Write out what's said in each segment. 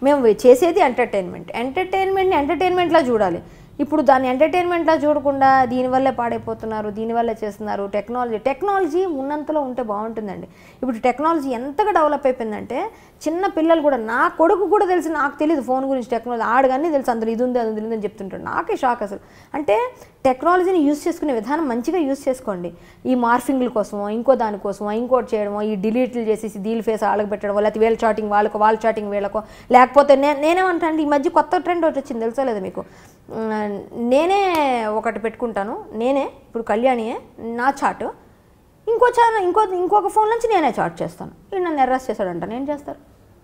మేము చేసేది ఎంటర్టైన్మెంట్ ఎంటర్టైన్మెంట్ని ఎంటర్టైన్మెంట్లా చూడాలి ఇప్పుడు దాన్ని ఎంటర్టైన్మెంట్లా చూడకుండా దీనివల్లే పాడైపోతున్నారు దీనివల్లే చేస్తున్నారు టెక్నాలజీ టెక్నాలజీ ఉన్నంతలో ఉంటే బాగుంటుందండి ఇప్పుడు టెక్నాలజీ ఎంతగా డెవలప్ అయిపోయిందంటే చిన్న పిల్లలు కూడా నా కొడుకు కూడా తెలిసి నాకు తెలియదు ఫోన్ గురించి టెక్నాలజీ ఆడగానే తెలుసు అందులో ఇది ఉంది అది ఉంది అని చెప్తుంటాడు నాకే షాక్ అసలు అంటే టెక్నాలజీని యూస్ చేసుకునే విధానం మంచిగా యూస్ చేసుకోండి ఈ మార్ఫింగ్ల కోసమో ఇంకో దానికోసమో ఇంకోటి చేయడమో ఈ డిలీట్లు చేసేసి దీని ఫేస్ వాళ్ళకి పెట్టడం లేకపోతే వీళ్ళ చాటింగ్ వాళ్ళకో వాళ్ళ చాటింగ్ వీళ్ళకో లేకపోతే నే నేనేమంటాను ఈ మధ్య కొత్త ట్రెండ్ ఒకటి వచ్చింది తెలుసా లేదా మీకు ఉమ్, నేనే ఒకటి పెట్టుకుంటాను నేనే ఇప్పుడు కళ్యాణియే నా చాటు ఇంకో ఛానల్ ఇంకో ఇంకొక ఫోన్ నుంచి నేనే చాట్ చేస్తాను వీడు నన్ను అరెస్ట్ చేశాడంట నేను చేస్తారు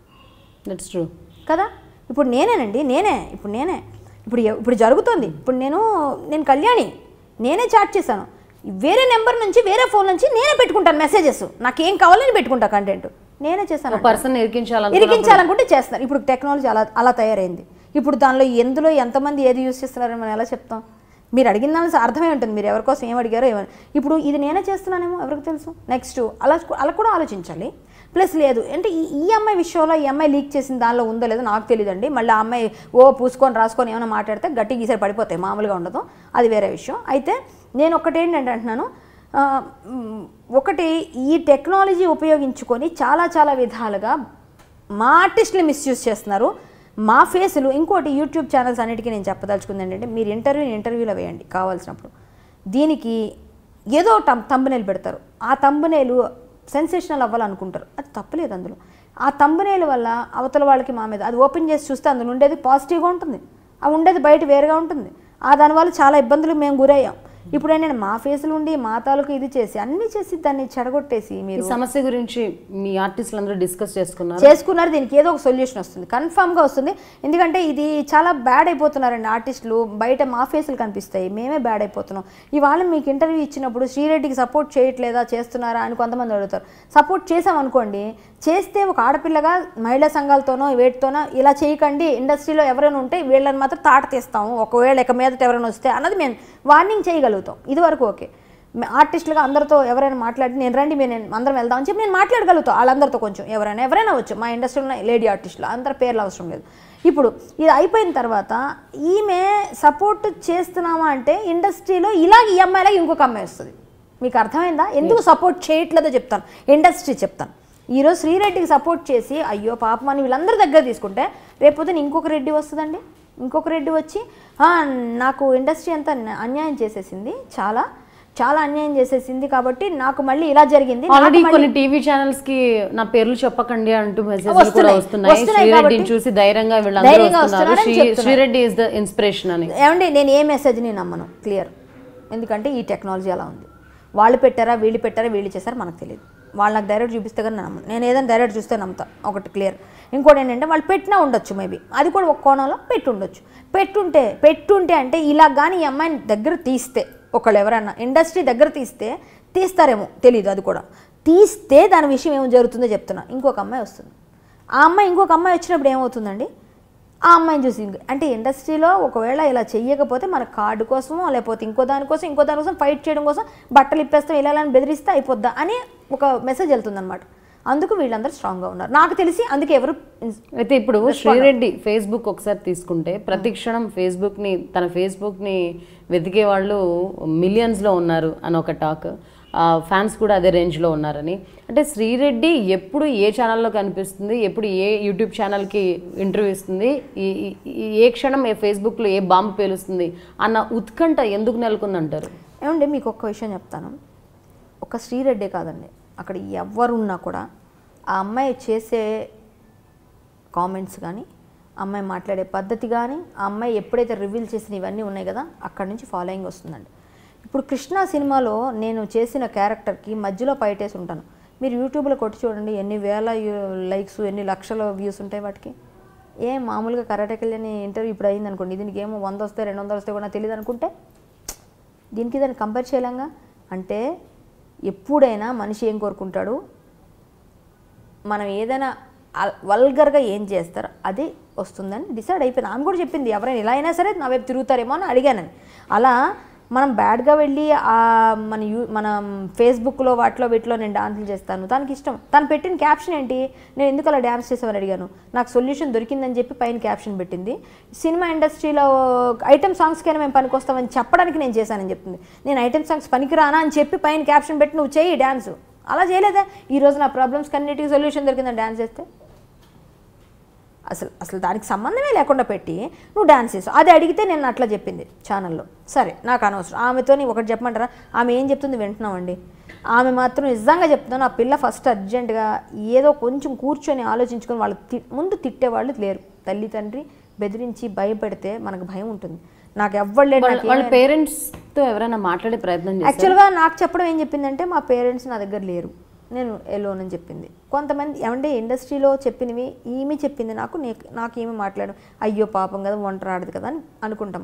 దట్స్ ట్రూ కదా ఇప్పుడు నేనేనండి నేనే ఇప్పుడు నేనే ఇప్పుడు ఎవ- ఇప్పుడు జరుగుతుంది ఇప్పుడు నేను నేను కళ్యాణి నేనే చాట్ చేశాను వేరే నెంబర్ నుంచి వేరే ఫోన్ నుంచి నేనే పెట్టుకుంటాను మెసేజెస్ నాకేం కావాలని పెట్టుకుంటా కంటెంట్ నేనే చేశాను పర్సన్ ఇరికించాలని ఇరికించాలనుకుంటే చేస్తారు ఇప్పుడు టెక్నాలజీ అలా అలా తయారైంది ఇప్పుడు దానిలో ఎందులో ఎంతమంది ఏది యూస్ చేస్తున్నారని మనం ఎలా చెప్తాం మీరు అడిగిన దాని అర్థమే ఉంటుంది మీరు ఎవరికోసం ఏం అడిగారో ఏమని ఇప్పుడు ఇది నేనే చేస్తున్నానేమో ఎవరికి తెలుసు నెక్స్ట్ అలా అలా కూడా ఆలోచించాలి ప్లస్ లేదు అంటే ఈ ఈ అమ్మాయి విషయంలో ఈ అమ్మాయి లీక్ చేసిన దానిలో ఉందో లేదో నాకు తెలియదండి మళ్ళీ ఆ అమ్మాయి ఓ పూసుకొని రాసుకొని ఏమైనా మాట్లాడితే గట్టి గీసారి పడిపోతాయి మామూలుగా ఉండదు అది వేరే విషయం అయితే నేను ఒకటి ఏంటంటే అంటున్నాను ఆ, మ్, ఒకటి ఈ టెక్నాలజీ ఉపయోగించుకొని చాలా చాలా విధాలుగా మా ఆర్టిస్టులు మిస్యూజ్ చేస్తున్నారు మా ఫేసులు ఇంకోటి యూట్యూబ్ ఛానల్స్ అన్నిటికీ నేను చెప్పదలుచుకుంది ఏంటంటే మీరు ఇంటర్వ్యూ ఇంటర్వ్యూలో వేయండి కావాల్సినప్పుడు దీనికి ఏదో టం తంబనేలు పెడతారు ఆ తంబనేలు సెన్సేషనల్ అవ్వాలనుకుంటారు అది తప్పలేదు అందులో ఆ తంబనేలు వల్ల అవతల వాళ్ళకి మా మీద అది ఓపెన్ చేసి చూస్తే అందులో ఉండేది పాజిటివ్గా ఉంటుంది ఆ ఉండేది బయట వేరుగా ఉంటుంది ఆ దానివల్ల చాలా ఇబ్బందులు మేము గురయ్యాం ఇప్పుడు ఏంటంటే మా ఫేసులు ఉండి మా తాలూకు ఇది చేసి అన్నీ చేసి దాన్ని చెడగొట్టేసి ఈ మీరు సమస్య గురించి మీ ఆర్టిస్టులు అందరూ డిస్కస్ చేసుకున్నారు చేసుకున్నారు దీనికి ఏదో ఒక సొల్యూషన్ వస్తుంది కన్ఫామ్గా వస్తుంది ఎందుకంటే ఇది చాలా బ్యాడ్ అయిపోతున్నారండి ఆర్టిస్టులు బయట మా ఫేసులు కనిపిస్తాయి మేమే బ్యాడ్ అయిపోతున్నాం ఇవాళ మీకు ఇంటర్వ్యూ ఇచ్చినప్పుడు శ్రీరెడ్డికి సపోర్ట్ చేయట్లేదా చేస్తున్నారా అని కొంతమంది అడుగుతారు సపోర్ట్ చేసామనుకోండి చేస్తే ఒక ఆడపిల్లగా మహిళా సంఘాలతోనో వేటితోనో ఇలా చేయకండి ఇండస్ట్రీలో ఎవరైనా ఉంటే వీళ్ళని మాత్రం తాట తీస్తాము ఒకవేళ ఇక మీదట ఎవరైనా వస్తే అన్నది మేము వార్నింగ్ చేయగలుగుతాం ఇదివరకు ఓకే మే- ఆర్టిస్టులుగా అందరితో ఎవరైనా మాట్లాడి నేను రండి మేము నేను అందరం వెళ్దాం అని చెప్పి నేను మాట్లాడగలుగుతాను వాళ్ళందరితో కొంచెం ఎవరైనా ఎవరైనా వచ్చు మా ఇండస్ట్రీలో ఉన్న లేడీ ఆర్టిస్టులు అందరి పేర్లు అవసరం లేదు ఇప్పుడు ఇది అయిపోయిన తర్వాత ఈమె సపోర్ట్ చేస్తున్నామా అంటే ఇండస్ట్రీలో ఇలాగ ఈ అమ్మాయిలాగా ఇంకొక అమ్మాయి వస్తుంది మీకు అర్థమైందా ఎందుకు సపోర్ట్ చేయట్లేదో చెప్తాను ఇండస్ట్రీ చెప్తాను ఈరోజు శ్రీరెడ్డికి సపోర్ట్ చేసి అయ్యో పాపం అని వీళ్ళందరి దగ్గర తీసుకుంటే రేపొద్దున ఇంకొక రెడ్డి వస్తుందండి ఇంకొక రెడ్డి వచ్చి "ఆ, నాకు ఇండస్ట్రీ అంతా అన్యాయం చేసేసింది చాలా చాలా అన్యాయం చేసేసింది కాబట్టి నాకు మళ్ళీ ఇలా జరిగింది నాకు ఆల్రెడీ మళ్ళీ- కొన్ని టీవీ ఛానల్స్ కి నా పేర్లు చెప్పకండి అంటూ మెసేజ్ కూడా వస్తున్నాయి. వస్తున్నాయి వస్తున్నాయి శ్రీరెడ్డిని కాబట్టి- చూసి ధైర్యంగా వీళ్ళందరూ ధైర్యంగా వస్తున్నారు వస్తున్నారని శ్రీ- చెప్తున్నారు. శ్రీరెడ్డి ఇస్ ద ఇన్స్పిరేషన్ అని ఏమండి నేను ఏ మెసేజ్ని నమ్మను క్లియర్ ఎందుకంటే ఈ టెక్నాలజీ అలా ఉంది వాళ్ళు పెట్టారా వీళ్ళు పెట్టారా వీళ్ళు చేశారా మనకు తెలియదు వాళ్ళు నాకు డైరెక్ట్ చూపిస్తే కానీ నమ్మను నేను ఏదైనా డైరెక్ట్ చూస్తే నమ్ముతా ఒకటి క్లియర్ ఇంకోటి ఏంటంటే వాళ్ళు పెట్టినా ఉండొచ్చు మేబీ అది కూడా ఒక కోణంలో పెట్టి ఉండొచ్చు పెట్టుంటే పెట్టుంటే అంటే ఇలా కానీ ఈ అమ్మాయిని దగ్గర తీస్తే ఒకళ్ళు ఎవరన్నా ఇండస్ట్రీ దగ్గర తీస్తే తీస్తారేమో తెలియదు అది కూడా తీస్తే దాని విషయం ఏమో జరుగుతుందో చెప్తున్నా ఇంకొక అమ్మాయి వస్తుంది ఆ అమ్మాయి ఇంకొక అమ్మాయి వచ్చినప్పుడు ఏమవుతుందండి ఆ అమ్మాయిని చూసి ఇంక- అంటే ఇండస్ట్రీలో ఒకవేళ ఇలా చెయ్యకపోతే మన కార్డు కోసమో లేకపోతే ఇంకో దానికోసం ఇంకో దానికోసం ఫైట్ చేయడం కోసం బట్టలు ఇప్పేస్తాం ఇలా ఇలా అని బెదిరిస్తే అయిపోద్దా అని ఒక మెసేజ్ వెళ్తుందన్నమాట అందుకు వీళ్ళందరూ స్ట్రాంగ్గా ఉన్నారు నాకు తెలిసి అందుకే ఎవరు ఇన్స్- అయితే ఇప్పుడు శ్రీరెడ్డి ఫేస్బుక్ ఒకసారి తీసుకుంటే ప్రతి క్షణం ఫేస్బుక్ ని తన ఫేస్బుక్ ని వెతికే వాళ్ళు మిలియన్స్ లో ఉన్నారు అని ఒక టాక్ ఫ్యాన్స్ కూడా అదే రేంజ్ లో ఉన్నారని అంటే శ్రీరెడ్డి ఎప్పుడు ఏ ఛానల్లో కనిపిస్తుంది ఎప్పుడు ఏ యూట్యూబ్ ఛానల్కి ఇంటర్వ్యూ ఇస్తుంది ఈ ఈ- ఈ- ఏ క్షణం ఏ ఫేస్బుక్లో ఏ బాంబు పేలుస్తుంది అన్న ఉత్కంఠ ఎందుకు నెలకొందంటారు ఏమండి మీకు ఒక్క విషయం చెప్తాను ఒక శ్రీరెడ్డే కాదండి అక్కడ ఎవరున్నా కూడా ఆ అమ్మాయి చేసే కామెంట్స్ కానీ ఆ అమ్మాయి మాట్లాడే పద్ధతి కానీ ఆ అమ్మాయి ఎప్పుడైతే రివీల్ చేసిన ఇవన్నీ ఉన్నాయి కదా అక్కడి నుంచి ఫాలోయింగ్ వస్తుందండి ఇప్పుడు కృష్ణ సినిమాలో నేను చేసిన క్యారెక్టర్కి మధ్యలో పైటేసి ఉంటాను మీరు యూట్యూబ్లో కొట్టి చూడండి ఎన్ని వేల లైక్స్ ఎన్ని లక్షల వ్యూస్ ఉంటాయి వాటికి ఏ మామూలుగా కరాటకెళ్ళని ఇంటర్వ్యూ ఇప్పుడు అయింది అనుకోండి దీనికి ఏమో వంద వస్తాయి రెండు వందలు వస్తాయి కూడా నాకు తెలియదు అనుకుంటే దీనికి దాన్ని కంపేర్ చేయలేంగా అంటే ఎప్పుడైనా మనిషి ఏం కోరుకుంటాడు మనం ఏదైనా వల్గర్గా ఏం చేస్తారో అది వస్తుందని డిసైడ్ అయిపోయింది ఆమె కూడా చెప్పింది ఎవరైనా ఇలా అయినా సరే నా వైపు తిరుగుతారేమో అని అడిగానని అలా మనం బ్యాడ్గా వెళ్ళి ఆ మన యూ మనం ఫేస్బుక్లో వాటిలో వీటిలో నేను డాన్సులు చేస్తాను తనకి ఇష్టం తను పెట్టిన క్యాప్షన్ ఏంటి నేను ఎందుకు అలా డ్యాన్స్ చేసామని అడిగాను నాకు సొల్యూషన్ దొరికిందని చెప్పి పైన క్యాప్షన్ పెట్టింది సినిమా ఇండస్ట్రీలో ఐటమ్ సాంగ్స్కైనా మేము పనికొస్తామని చెప్పడానికి నేను చేశానని చెప్తుంది నేను ఐటమ్ సాంగ్స్ పనికిరానా అని చెప్పి పైన క్యాప్షన్ పెట్టి నువ్వు చేయి డ్యాన్స్ అలా చేయలేదా ఈ రోజు నా ప్రాబ్లమ్స్ కన్నిటికి సొల్యూషన్ దొరికిందని డ్యాన్స్ చేస్తే అసలు అసలు దానికి సంబంధమే లేకుండా పెట్టి నువ్వు డాన్స్ చేసావు అది అడిగితే నేను అట్లా చెప్పింది ఛానల్లో సరే నాకు అనవసరం ఆమెతోని ఒకటి చెప్పమంటారా ఆమె ఏం చెప్తుంది వింటున్నామండి ఆమె మాత్రం నిజంగా చెప్తున్నాను ఆ పిల్ల ఫస్ట్ అర్జెంటుగా ఏదో కొంచెం కూర్చొని ఆలోచించుకొని వాళ్ళు తి ముందు తిట్టేవాళ్ళు లేరు తల్లి తండ్రి బెదిరించి భయపెడితే మనకు భయం ఉంటుంది నాకు ఎవ్వరు లేడు వాళ్ళ నాకు వాళ్ళ పేరెంట్స్తో ఎవరైనా మాట్లాడే ప్రయత్నం చేస్తారు యాక్చువల్గా నాకు చెప్పడం ఏం చెప్పిందంటే మా పేరెంట్స్ నా దగ్గర లేరు నేను ఎలోన్ అని చెప్పింది కొంతమంది ఏమంటే ఇండస్ట్రీలో చెప్పినవి ఈమె చెప్పింది నాకు నే- నాకు ఏమి మాట్లాడు అయ్యో పాపం కదా ఒంటరి ఆడదు కదా అని అనుకుంటాం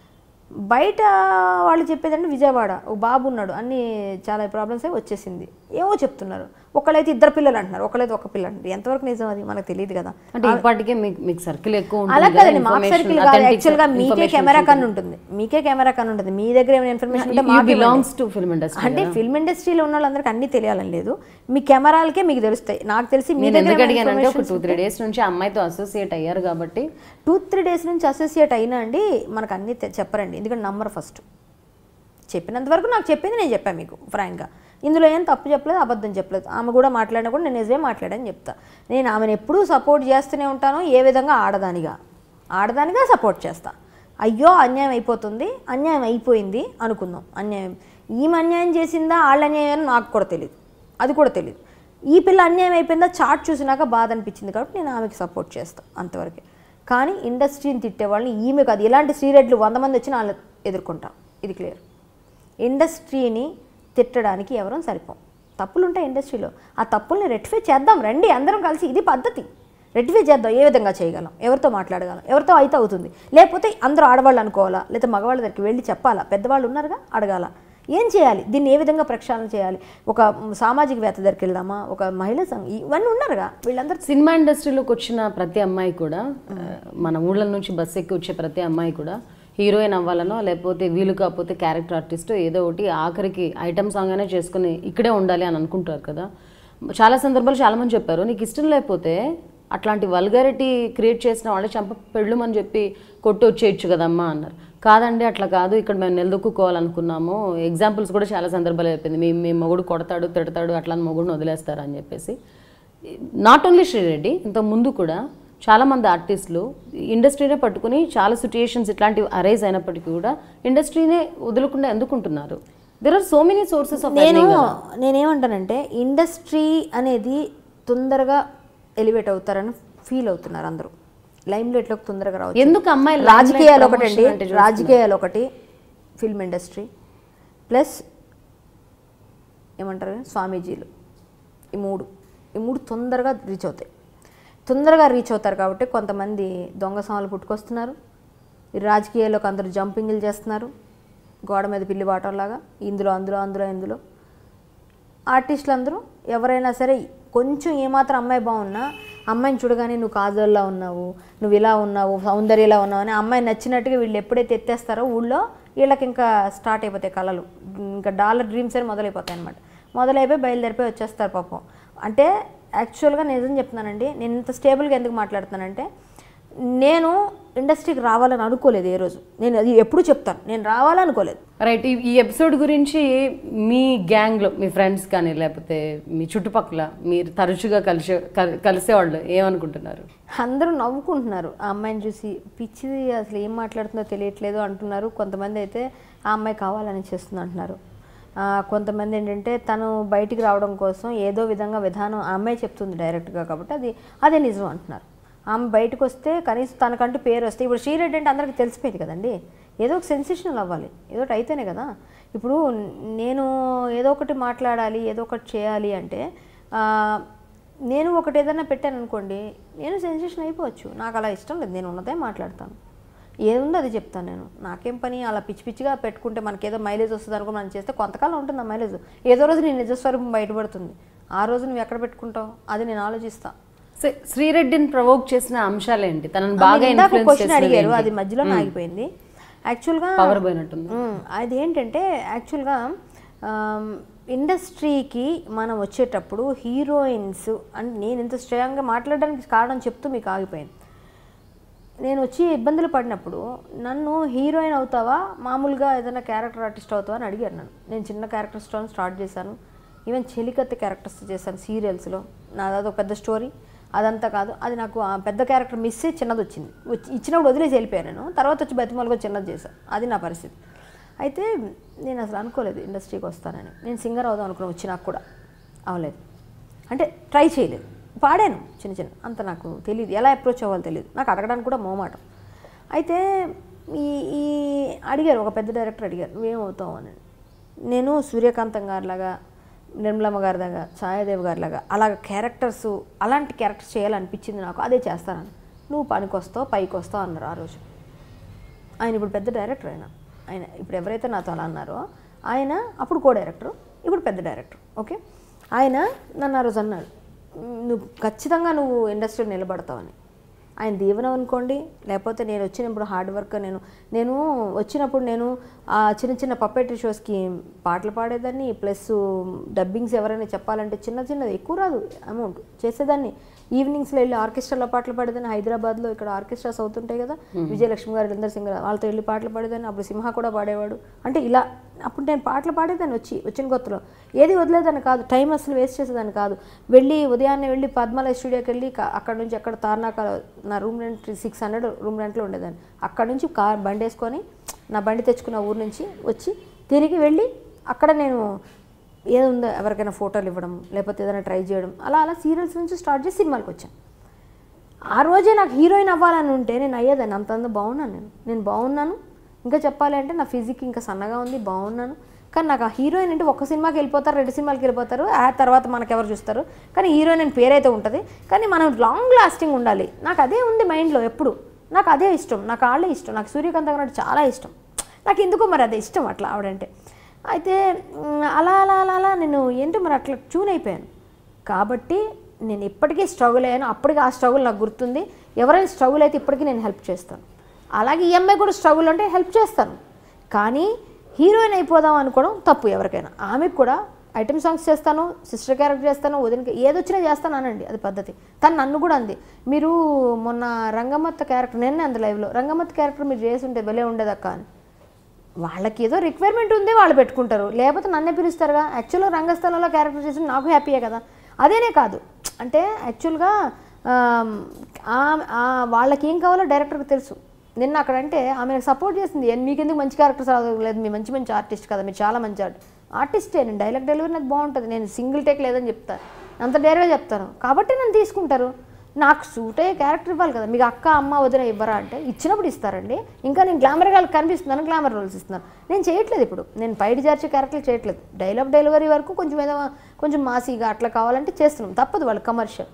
బయట వాళ్ళు చెప్పేదంటే విజయవాడ ఒక బాబు ఉన్నాడు అన్ని చాలా ప్రాబ్లమ్స్ అయి వచ్చేసింది ఏమో చెప్తున్నారు ఒకళ్ళైతే ఇద్దరు పిల్లలు అంటున్నారు ఒకళ్ళైతే ఒక పిల్ల అంటారు ఎంతవరకు నిజం అది మనకు తెలియదు కదా అంటే ఇప్పటికే మీకు మీకు సర్కిల్ ఎక్కువ అలా ఉంటుంది కదా, కదండి మాకు information, సర్కిల్ కాదు authentic యాక్చువల్గా మీకే information కెమెరా ఉంటుంది. కన్ను ఉంటుంది మీకే కెమెరా కన్ను ఉంటుంది మీ దగ్గర ఏమైనా ఇన్ఫర్మేషన్ ఉంటే You మాకు ఇవ్వండి. belongs to film industry అంటే ఫిల్మ్ ఇండస్ట్రీలో ఉన్న వాళ్ళందరికీ అన్ని తెలియాలని లేదు మీ కెమెరాలకే మీకు తెలుస్తాయి నాకు తెలిసి మీ నేను దగ్గర ఎందుకు ఏమైనా అడిగానంటే ఒక information టూ త్రీ డేస్ నుంచి ఆ అమ్మాయితో అసోసియేట్ అయ్యారు కాబట్టి టూ త్రీ డేస్ నుంచి అసోసియేట్ అయినా అండి మనకు అన్ని తె- చెప్పరండి ఎందుకంటే నంబర్ ఫస్ట్ చెప్పినంత వరకు నాకు చెప్పింది నేను చెప్పాను మీకు ఫ్రాంక్గా ఇందులో ఏం తప్పు చెప్పలేదు అబద్ధం చెప్పలేదు ఆమె కూడా మాట్లాడినా కూడా నేను నిజమే మాట్లాడని చెప్తా నేను ఆమెను ఎప్పుడూ సపోర్ట్ చేస్తూనే ఉంటాను ఏ విధంగా ఆడదానిగా ఆడదానిగా సపోర్ట్ చేస్తా అయ్యో అన్యాయం అయిపోతుంది అన్యాయం అయిపోయింది అనుకుందాం అన్యాయం ఈమె అన్యాయం చేసిందా వాళ్ళ అన్యాయం అని నాకు కూడా తెలియదు అది కూడా తెలియదు ఈ పిల్ల అన్యాయం అయిపోయిందా చాట్ చూసినాక బాధ అనిపించింది కాబట్టి నేను ఆమెకి సపోర్ట్ చేస్తాను అంతవరకే కానీ ఇండస్ట్రీని తిట్టే వాళ్ళని ఈమె కాదు ఇలాంటి శ్రీరెడ్లు వంద మంది వచ్చినా వాళ్ళు ఎదుర్కొంటాం ఇది క్లియర్ ఇండస్ట్రీని తిట్టడానికి ఎవరూ సరిపోం తప్పులు ఉంటాయి ఇండస్ట్రీలో ఆ తప్పుల్ని రెక్టిఫై చేద్దాం రండి అందరం కలిసి ఇది పద్ధతి రెక్టిఫై చేద్దాం ఏ విధంగా చేయగలం ఎవరితో మాట్లాడగలం ఎవరితో అయితే అవుతుంది లేకపోతే అందరూ ఆడవాళ్ళు అనుకోవాలా లేదా మగవాళ్ళ దగ్గరికి వెళ్ళి చెప్పాలా పెద్దవాళ్ళు ఉన్నారుగా అడగాల ఏం చేయాలి దీన్ని ఏ విధంగా ప్రక్షాళన చేయాలి ఒక సామాజికవేత్త దగ్గరికి వెళ్దామా ఒక మహిళా సంఘం ఇవన్నీ ఉన్నారుగా వీళ్ళందరూ సినిమా ఇండస్ట్రీలోకి వచ్చిన ప్రతి అమ్మాయి కూడా ఆ, మన ఊళ్ళ నుంచి బస్ ఎక్కి వచ్చే ప్రతి అమ్మాయి కూడా హీరోయిన్ అవ్వాలనో లేకపోతే వీలు కాకపోతే క్యారెక్టర్ ఆర్టిస్ట్ ఏదో ఒకటి ఆఖరికి ఐటమ్ సాంగ్ అయినా చేసుకుని ఇక్కడే ఉండాలి అని అనుకుంటారు కదా చాలా సందర్భాలు చాలామంది చెప్పారు నీకు ఇష్టం లేకపోతే అట్లాంటి వల్గారిటీ క్రియేట్ చేసిన వాళ్ళే చంప పెళ్ళుమని చెప్పి కొట్టి వచ్చేయచ్చు కదమ్మా అన్నారు కాదండి అట్లా కాదు ఇక్కడ మేము నిలదొక్కుకోవాలనుకున్నాము ఎగ్జాంపుల్స్ కూడా చాలా సందర్భాలు చెప్పింది మీ మీ మొగుడు కొడతాడు తిడతాడు అట్లా అని మొగుడిని వదిలేస్తారు అని చెప్పేసి నాట్ ఓన్లీ శ్రీరెడ్డి ఇంత ముందు కూడా చాలా మంది ఆర్టిస్టులు ఇండస్ట్రీనే పట్టుకుని చాలా సిచ్యుయేషన్స్ ఇట్లాంటివి అరైజ్ అయినప్పటికీ కూడా ఇండస్ట్రీనే వదులకుండా ఎందుకుంటున్నారు there are so many sources of నేను నేనేమంటానంటే ఇండస్ట్రీ అనేది తొందరగా ఎలివేట్ అవుతారని ఫీల్ అవుతున్నారు అందరూ లైమ్ లైట్లోకి తొందరగా రావచ్చు ఎందుకు అమ్మాయి రాజకీయాలు ఒకటండి రాజకీయాలు ఒకటి ఫిల్మ్ ఇండస్ట్రీ ప్లస్ ఏమంటారు స్వామీజీలు ఈ మూడు ఈ మూడు తొందరగా రీచ్ అవుతాయి తొందరగా రీచ్ అవుతారు కాబట్టి కొంతమంది దొంగ సామాలు పుట్టుకొస్తున్నారు ఈ రాజకీయాల్లోకి అందరూ జంపింగ్లు చేస్తున్నారు గోడ మీద పిల్లి బాటంలాగా ఇందులో అందులో అందులో ఇందులో ఆర్టిస్టులు అందరూ ఎవరైనా సరే కొంచెం ఏమాత్రం అమ్మాయి బాగున్నా అమ్మాయిని చూడగానే నువ్వు కాజోల్లా ఉన్నావు నువ్వు ఇలా ఉన్నావు సౌందర్యలా ఉన్నావు అని అమ్మాయి నచ్చినట్టుగా వీళ్ళు ఎప్పుడైతే ఎత్తేస్తారో ఊళ్ళో వీళ్ళకి ఇంకా స్టార్ట్ అయిపోతాయి కళలు ఇంకా డాలర్ డ్రీమ్స్ అని మొదలైపోతాయి అనమాట మొదలైపోయి బయలుదేరిపోయి వచ్చేస్తారు పాపం అంటే యాక్చువల్గా నిజం చెప్తున్నానండి నేను ఇంత స్టేబుల్గా ఎందుకు మాట్లాడుతున్నానంటే నేను ఇండస్ట్రీకి రావాలని అనుకోలేదు ఏ రోజు నేను అది ఎప్పుడు చెప్తాను నేను రావాలనుకోలేదు రైట్ ఈ ఎపిసోడ్ గురించి మీ గ్యాంగ్లో మీ ఫ్రెండ్స్ కానీ లేకపోతే మీ చుట్టుపక్కల మీరు తరచుగా కలిసే కల్- కలిసేవాళ్ళు ఏమనుకుంటున్నారు అందరూ నవ్వుకుంటున్నారు ఆ అమ్మాయిని చూసి పిచ్చిది అసలు ఏం మాట్లాడుతుందో తెలియట్లేదు అంటున్నారు కొంతమంది అయితే ఆ అమ్మాయి కావాలని చేస్తుంది అంటున్నారు ఆ, కొంతమంది ఏంటంటే తను బయటికి రావడం కోసం ఏదో విధంగా విధానం ఆ అమ్మాయి చెప్తుంది డైరెక్ట్గా కాబట్టి అది అదే నిజం అంటున్నారు ఆమె బయటకు వస్తే కనీసం తనకంటూ పేరు వస్తే ఇప్పుడు శ్రీరెడ్డి అంటే అందరికీ తెలిసిపోయింది కదండి ఏదో ఒక సెన్సేషనల్ అవ్వాలి ఏదో ఒకటి అయితేనే కదా ఇప్పుడు నేను ఏదో ఒకటి మాట్లాడాలి ఏదో ఒకటి చేయాలి అంటే ఆ, నేను ఒకటి ఏదైనా పెట్టాను అనుకోండి నేను సెన్సేషన్ అయిపోవచ్చు నాకు అలా ఇష్టం లేదు నేను ఉన్నదే మాట్లాడతాను ఏముందో అది చెప్తాను నేను నాకేం పని అలా పిచ్చి పిచ్చిగా పెట్టుకుంటే మనకి ఏదో మైలేజ్ వస్తుంది అనుకో మనం చేస్తే కొంతకాలం ఉంటుంది ఆ మైలేజ్ ఏదో రోజు నీ నిజస్వరూపం బయటపడుతుంది ఆ రోజు నువ్వు ఎక్కడ పెట్టుకుంటావు అది నేను ఆలోచిస్తా శ్రీ- శ్రీరెడ్డిని ప్రవోక్ చేసిన అంశాలు ఏంటి తనను బాగా మీరు ఇందాక ఇన్ఫ్లుయెన్స్ క్వశ్చన్ చేసినవి అడిగారు ఏంటి? అది మధ్యలో ఆగిపోయింది యాక్చువల్గా పవర్ పోయినట్టుంది మ్మ్. అది ఏంటంటే యాక్చువల్గా ఆమ్, ఇండస్ట్రీకి మనం వచ్చేటప్పుడు హీరోయిన్స్ అంటే నేను ఇంత స్ట్రాంగ్గా మాట్లాడడానికి కారణం చెప్తూ మీకు ఆగిపోయింది నేను వచ్చి ఇబ్బందులు పడినప్పుడు నన్ను హీరోయిన్ అవుతావా మామూలుగా ఏదైనా క్యారెక్టర్ ఆర్టిస్ట్ అవుతావా అని అడిగారు నన్ను నేను చిన్న క్యారెక్టర్స్తో స్టార్ట్ చేశాను ఈవెన్ చెలికత్తి క్యారెక్టర్స్ చేశాను సీరియల్స్లో నాది అదొక పెద్ద స్టోరీ అదంతా కాదు అది నాకు ఆ పెద్ద క్యారెక్టర్ మిస్ అయ్యి చిన్నది వచ్చింది వచ్చి ఇచ్చినప్పుడు వదిలేసి వెళ్ళిపోయాను నేను తర్వాత వచ్చి బతిమలుగా చిన్నది చేశాను అది నా పరిస్థితి అయితే నేను అసలు అనుకోలేదు ఇండస్ట్రీకి వస్తానని నేను సింగర్ అవుదాం అనుకున్నా వచ్చి నాకు కూడా అవలేదు అంటే ట్రై చేయలేదు పాడాను చిన్న చిన్న అంత నాకు తెలియదు ఎలా అప్రోచ్ అవ్వాలో తెలియదు నాకు అడగడానికి కూడా మోమాటం అయితే ఈ ఈ అడిగారు ఒక పెద్ద డైరెక్టర్ అడిగారు నువ్వేమవుతావు అని నేను సూర్యకాంతం గారిలాగా నిర్మలమ్మ గారి లాగా ఛాయాదేవి గారిలాగా అలాగ క్యారెక్టర్స్ అలాంటి క్యారెక్టర్స్ చేయాలనిపించింది నాకు అదే చేస్తానని నువ్వు పనికి వస్తావు పైకి వస్తావు అన్నారు ఆ రోజు ఆయన ఇప్పుడు పెద్ద డైరెక్టర్ ఆయన ఆయన ఇప్పుడు ఎవరైతే నాతో అలా అన్నారో ఆయన అప్పుడు కో డైరెక్టర్ ఇప్పుడు పెద్ద డైరెక్టర్ ఓకే ఆయన నన్ను ఆ రోజు అన్నాడు "మ్, నువ్వు ఖచ్చితంగా నువ్వు ఇండస్ట్రీలో నిలబడతావని ఆయన దీవెన అనుకోండి లేకపోతే నేను వచ్చినప్పుడు హార్డ్ వర్క్ నేను నేను వచ్చినప్పుడు నేను ఆ చిన్న చిన్న పప్పెట్రీ షోస్కి పాటలు పాడేదాన్ని ప్లస్ డబ్బింగ్స్ ఎవరైనా చెప్పాలంటే చిన్న చిన్నది ఎక్కువ రాదు అమౌంట్ చేసేదాన్ని ఈవినింగ్స్లో వెళ్ళి ఆర్కెస్ట్రాలో పాటలు పాడేదాన్ని హైదరాబాద్లో ఇక్కడ ఆర్కెస్ట్రాస్ అవుతుంటాయి కదా విజయలక్ష్మి గారు వీళ్ళందరూ సింగర్ వాళ్ళతో వెళ్ళి పాటలు పాడేదాన్ని అప్పుడు సింహ కూడా పాడేవాడు అంటే ఇలా అప్పుడు నేను పాటలు పాడేదాన్ని వచ్చి వచ్చిన కొత్తలో ఏది వదిలేదాన్ని కాదు టైం అసలు వేస్ట్ చేసేదాన్ని కాదు వెళ్ళి ఉదయాన్నే వెళ్ళి పద్మాలయ స్టూడియోకి వెళ్ళి క- అక్కడ నుంచి అక్కడ తార్నాక నా room rent six hundred room రెంట్లో ఉండేదాన్ని అక్కడ నుంచి కార్ బండి వేసుకొని నా బండి తెచ్చుకున్న ఊరు నుంచి వచ్చి తిరిగి వెళ్ళి అక్కడ నేను ఏది ఉందో ఎవరికైనా ఫోటోలు ఇవ్వడం లేకపోతే ఏదైనా ట్రై చేయడం అలా అలా సీరియల్స్ నుంచి స్టార్ట్ చేసి సినిమాలకు వచ్చాను ఆ రోజే నాకు హీరోయిన్ అవ్వాలని ఉంటే నేను అయ్యేదాన్ని అంత అంత బాగున్నాను నేను నేను బాగున్నాను ఇంకా చెప్పాలి అంటే నా ఫిజిక్ ఇంకా సన్నగా ఉంది బాగున్నాను కానీ నాకు ఆ హీరోయిన్ అంటే ఒక సినిమాకి వెళ్ళిపోతారు రెండు సినిమాలకి వెళ్ళిపోతారు ఆ తర్వాత మనకు ఎవరు చూస్తారు కానీ హీరోయిన్ అని పేరైతే ఉంటుంది కానీ మనం లాంగ్ లాస్టింగ్ ఉండాలి నాకు అదే ఉంది మైండ్లో ఎప్పుడు నాకు అదే ఇష్టం నాకు వాళ్ళే ఇష్టం నాకు సూర్యకాంత్ గారు అంటే చాలా ఇష్టం నాకు ఎందుకో మరి అదే ఇష్టం అట్లా ఆవిడంటే అయితే మ్, అలా అలా అలా అలా నేను ఏంటో మరి అట్లా ట్యూన్ అయిపోయాను కాబట్టి నేను ఇప్పటికీ స్ట్రగుల్ అయ్యాను అప్పటికి ఆ స్ట్రగుల్ నాకు గుర్తుంది ఎవరైనా స్ట్రగుల్ అయితే ఇప్పటికీ నేను హెల్ప్ చేస్తాను అలాగే ఈ అమ్మాయి కూడా స్ట్రగుల్ అంటే హెల్ప్ చేస్తాను కానీ హీరోయిన్ అయిపోదాం అనుకోవడం తప్పు ఎవరికైనా ఆమెకు కూడా ఐటమ్ సాంగ్స్ చేస్తాను సిస్టర్ క్యారెక్టర్ చేస్తాను వదిన ఏదొచ్చినా చేస్తాను అనండి అది పద్ధతి తను నన్ను కూడా అంది మీరు మొన్న రంగమత్త క్యారెక్టర్ నేనే అంది లైవ్లో రంగమత్త క్యారెక్టర్ మీరు చేసి ఉంటే భలే ఉండదక్క అని వాళ్ళకి ఏదో రిక్వైర్మెంట్ ఉంది వాళ్ళు పెట్టుకుంటారు లేకపోతే నన్నే పిలుస్తారుగా యాక్చువల్గా రంగస్థలంలో క్యారెక్టర్ చేసి నాకు హ్యాపీయే కదా అదేనే కాదు అంటే యాక్చువల్గా ఆమ్, ఆ- ఆ వాళ్ళకి ఏం కావాలో డైరెక్టర్కి తెలుసు నిన్న అక్కడ అంటే ఆమె సపోర్ట్ చేసింది "ఏ, మీకు ఎందుకు మంచి క్యారెక్టర్స్ లేదు మీ మంచి మంచి ఆర్టిస్ట్ కదా మీరు చాలా మంచి ఆర్ట్ ఆర్టిస్టే నేను డైలాగ్ డెలివరీ నాకు బాగుంటుంది నేను సింగిల్ టేక్ లేదని చెప్తాను అంత డైరెక్ట్గా చెప్తాను కాబట్టి నన్ను తీసుకుంటారు నాకు సూట్ అయ్యే క్యారెక్టర్ ఇవ్వాలి కదా మీకు అక్క అమ్మ వదిన ఇవ్వరా అంటే ఇచ్చినప్పుడు ఇస్తారండి ఇంకా నేను గ్లామర్గా కనిపిస్తున్నాను గ్లామర్ రోల్స్ ఇస్తున్నాను నేను చేయట్లేదు ఇప్పుడు నేను పైడి జార్చే క్యారెక్టర్లు చేయట్లేదు డైలాగ్ డెలివరీ వరకు కొంచెం ఏదో కొంచెం మాసీగా అట్లా కావాలంటే చేస్తున్నాం తప్పదు వాళ్ళు కమర్షియల్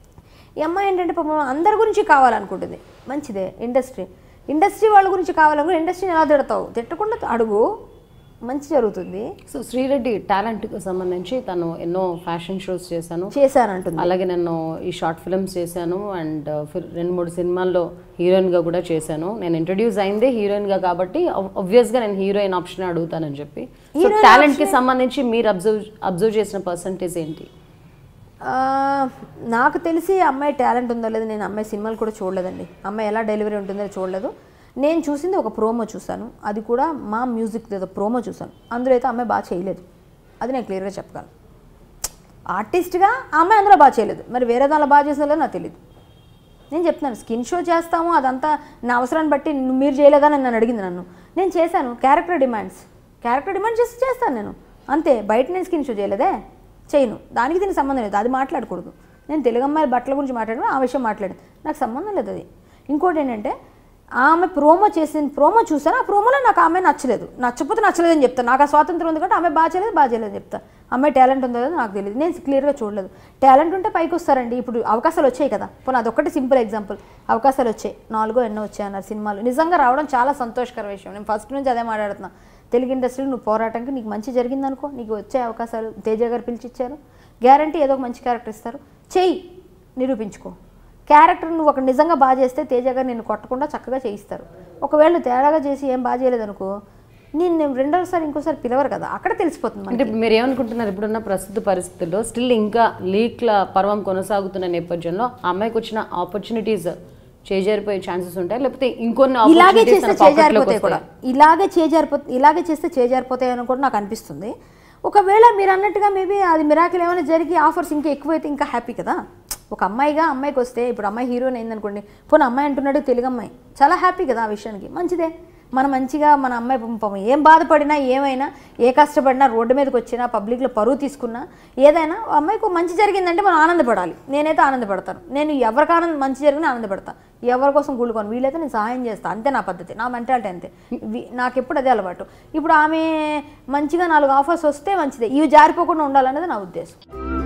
ఈ అమ్మాయి ఏంటంటే పాపం అందరి గురించి కావాలనుకుంటుంది మంచిదే ఇండస్ట్రీ ఇండస్ట్రీ వాళ్ళ గురించి కావాలనుకుంటే ఇండస్ట్రీని ఎలా తిడతావు తిట్టకుండా అడుగు మంచి జరుగుతుంది సో శ్రీరెడ్డి టాలెంట్కి సంబంధించి తను ఎన్నో ఫ్యాషన్ షోస్ చేశాను చేశానంటుంది అలాగే నేను ఈ షార్ట్ ఫిల్మ్స్ చేశాను అండ్ రెండు మూడు సినిమాల్లో హీరోయిన్గా కూడా చేశాను నేను ఇంట్రడ్యూస్ అయిందే హీరోయిన్గా కాబట్టి ఆబ్వియస్గా నేను హీరోయిన్ ఆప్షన్ అడుగుతానని చెప్పి సో Heroine టాలెంట్కి సంబంధించి మీరు అబ్జర్వ్ అబ్జర్వ్ చేసిన పర్సంటేజ్ ఏంటి ఆ, నాకు తెలిసి అమ్మాయి టాలెంట్ ఉందో లేదో నేను అమ్మాయి సినిమాలు కూడా చూడలేదండి అమ్మాయి ఎలా డెలివరీ ఉంటుందో చూడలేదు నేను చూసింది ఒక ప్రోమో చూశాను అది కూడా మా మ్యూజిక్ ఏదో ప్రోమో చూశాను అందులో అయితే అమ్మాయి బాగా చేయలేదు అది నేను క్లియర్గా చెప్పగలను ఆర్టిస్ట్గా ఆ అమ్మాయి అందులో బాగా చేయలేదు మరి వేరే దానిలో బాగా చేసిందో లేదో నాకు తెలియదు నేను చెప్తున్నాను స్కిన్ షో చేస్తాము అదంతా నా అవసరాన్ని బట్టి నువ్వు మీరు చేయలేదని నన్ను అడిగింది నన్ను నేను చేశాను క్యారెక్టర్ డిమాండ్స్ క్యారెక్టర్ డిమాండ్ చేసి చేస్తాను నేను అంతే బయట నేను స్కిన్ షో చేయలేదే చేయను దానికి దీనికి సంబంధం లేదు అది మాట్లాడకూడదు నేను తెలుగు అమ్మాయి బట్టల గురించి మాట్లాడిన ఆ విషయం మాట్లాడాను నాకు సంబంధం లేదు అది ఇంకోటి ఏంటంటే ఆమె ప్రోమో చేసిన ప్రోమో చూసాను ఆ ప్రోమోలో నాకు ఆమె నచ్చలేదు నచ్చకపోతే నచ్చలేదని చెప్తాను నాకు ఆ స్వాతంత్రం ఉంది కాబట్టి ఆమె బాగా చేయలేదు బాగా చేయలేదు చెప్తా అమ్మాయి టాలెంట్ ఉందో లేదో నాకు తెలియదు నేను క్లియర్గా చూడలేదు టాలెంట్ ఉంటే పైకి వస్తారండి ఇప్పుడు అవకాశాలు వచ్చాయి కదా పోనీ అదొక్కటి సింపుల్ ఎగ్జాంపుల్ అవకాశాలు వచ్చాయి నాలుగో ఎన్నో వచ్చాయి అన్నారు సినిమాలు నిజంగా రావడం చాలా సంతోషకర విషయం నేను ఫస్ట్ నుంచి అదే మాట్లాడుతున్నా తెలుగు ఇండస్ట్రీలో నువ్వు పోరాటానికి నీకు మంచి జరిగిందనుకో నీకు వచ్చే అవకాశాలు తేజ గారు పిలిచిచ్చారు గ్యారంటీ ఏదో ఒక మంచి క్యారెక్టర్ ఇస్తారు చెయ్యి నిరూపించుకో క్యారెక్టర్ నువ్వు ఒక నిజంగా బాగా చేస్తే తేజ గారు నేను కొట్టకుండా చక్కగా చేయిస్తారు ఒకవేళ నువ్వు తేడాగా చేసి ఏం బాగా చేయలేదనుకో నేను రెండోసారి ఇంకోసారి పిలవరు కదా అక్కడ తెలిసిపోతుంది మనకి. అంటే ఇప్పుడు మీరు ఏమనుకుంటున్నారు ఇప్పుడున్న ప్రస్తుత పరిస్థితుల్లో స్టిల్ ఇంకా లీక్ల పర్వం కొనసాగుతున్న నేపథ్యంలో ఆ అమ్మాయికి వచ్చిన ఆపర్చునిటీస్ చేజారిపోయే ఛాన్సెస్ ఉంటాయి లేకపోతే ఇంకొన్ని ఇలాగే opportunities చేస్తే తన pocket లోకి చేజారిపోతాయి కూడా వస్తాయి. ఇలాగే చేజారిపో ఇలాగే చేస్తే చేజారిపోతాయి అని కూడా నాకు అనిపిస్తుంది ఒకవేళ మీరు అన్నట్టుగా మేబీ అది మిరాకిల్ ఏమైనా జరిగి ఆఫర్స్ ఇంకా ఎక్కువైతే ఇంకా హ్యాపీ కదా ఒక అమ్మాయిగా అమ్మాయికి వస్తే ఇప్పుడు అమ్మాయి హీరోయిన్ అయిందనుకోండి పోనీ అమ్మాయి అంటున్నాడు తెలుగు అమ్మాయి చాలా హ్యాపీ కదా ఆ విషయానికి మంచిదే మనం మంచిగా మన అమ్మాయి పాపం ఏం బాధపడినా ఏమైనా ఏ కష్టపడినా రోడ్డు మీదకి వచ్చినా పబ్లిక్లో పరువు తీసుకున్నా ఏదైనా ఆ అమ్మాయికి ఒక మంచి జరిగిందంటే మనం ఆనందపడాలి నేనైతే ఆనందపడతాను నేను ఎవరికి ఆనందం మంచి జరిగినా ఆనందపడతాను ఎవరి కోసం కూడుకోను వీలైతే నేను సహాయం చేస్తాను అంతే నా పద్ధతి నా మెంటాలిటీ అంతే వి- నాకు ఎప్పుడు అదే అలవాటు ఇప్పుడు ఆమె మంచిగా నాలుగు ఆఫర్స్ వస్తే మంచిదే ఇవి జారిపోకుండా ఉండాలనేది నా ఉద్దేశం